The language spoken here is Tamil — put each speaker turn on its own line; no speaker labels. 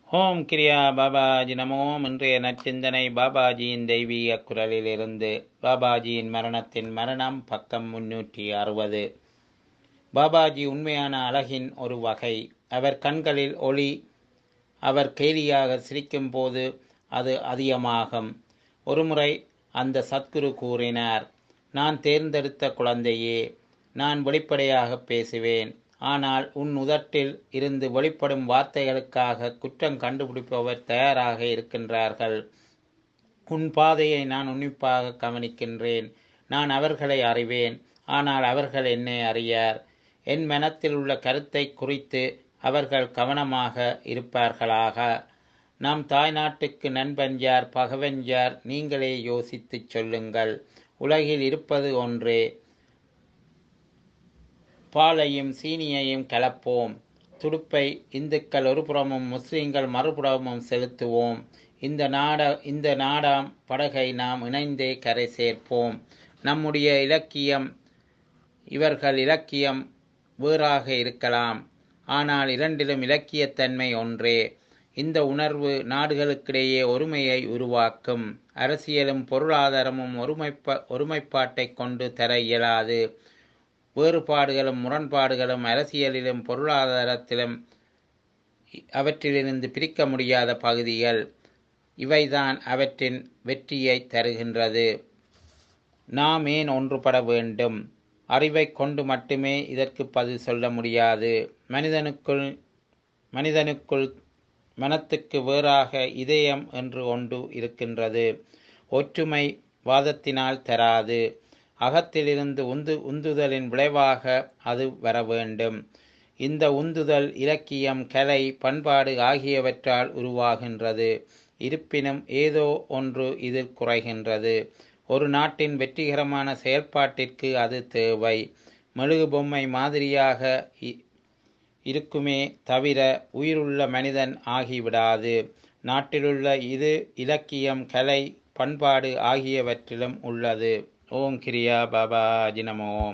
ஓம் கிரியா பாபாஜி நமோம் இன்றைய நற்சிந்தனை பாபாஜியின் தெய்வீக குரலிலிருந்து பாபாஜியின் மரணத்தின் மரணம் பக்கம் முன்னூற்றி அறுபது பாபாஜி உண்மையான அழகின் ஒரு வகை அவர் கண்களில் ஒளி அவர் கேலியாக சிரிக்கும் போது அது அதிகமாகும் ஒருமுறை அந்த சத்குரு கூறினார் நான் தேர்ந்தெடுத்த குழந்தையே நான் வெளிப்படையாக பேசுவேன் ஆனால் உன் உதட்டில் இருந்து வெளிப்படும் வார்த்தைகளுக்காக குற்றம் கண்டுபிடிப்பவர் தயாராக இருக்கின்றார்கள் உன் பாதையை நான் உன்னிப்பாக கவனிக்கின்றேன் நான் அவர்களை அறிவேன் ஆனால் அவர்கள் என்னை அறியார் என் மனத்தில் உள்ள கருத்தை குறித்து அவர்கள் கவனமாக இருப்பார்களாக நம் தாய்நாட்டுக்கு நண்பன் யார் பகவன் யார் நீங்களே யோசித்துச் சொல்லுங்கள் உலகில் இருப்பது ஒன்றே பாலையும் சீனியையும் கலப்போம் துடுப்பை இந்துக்கள் ஒருபுறமும் முஸ்லிம்கள் மறுபுறமும் செலுத்துவோம் இந்த நாட இந்த நாடாம் படகை நாம் இணைந்தே கரை சேர்ப்போம் நம்முடைய இலக்கியம் இவர்கள் இலக்கியம் வேறாக இருக்கலாம் ஆனால் இரண்டிலும் இலக்கியத்தன்மை ஒன்றே இந்த உணர்வு நாடுகளுக்கிடையே ஒருமையை உருவாக்கும் அரசியலும் பொருளாதாரமும் ஒருமைப்ப ஒருமைப்பாட்டை கொண்டு தர இயலாது வேறுபாடுகளும் முரண்பாடுகளும் அரசியலிலும் பொருளாதாரத்திலும் அவற்றிலிருந்து பிரிக்க முடியாத பகுதிகள் இவைதான் அவற்றின் வெற்றியை தருகின்றது நாம் ஏன் ஒன்றுபட வேண்டும் அறிவை கொண்டு மட்டுமே இதற்கு பதில் சொல்ல முடியாது மனிதனுக்குள் மனிதனுக்குள் மனத்துக்கு வேறாக இதயம் என்று ஒன்று இருக்கின்றது ஒற்றுமை வாதத்தினால் தராது அகத்திலிருந்து உந்து உந்துதலின் விளைவாக அது வர வேண்டும் இந்த உந்துதல் இலக்கியம் கலை பண்பாடு ஆகியவற்றால் உருவாகின்றது இருப்பினும் ஏதோ ஒன்று இதில் குறைகின்றது ஒரு நாட்டின் வெற்றிகரமான செயல்பாட்டிற்கு அது தேவை மெழுகு பொம்மை மாதிரியாக இருக்குமே தவிர உயிருள்ள மனிதன் ஆகிவிடாது நாட்டிலுள்ள இது இலக்கியம் கலை பண்பாடு ஆகியவற்றிலும் உள்ளது ஓம் கிரியா பாபா ஜினமோ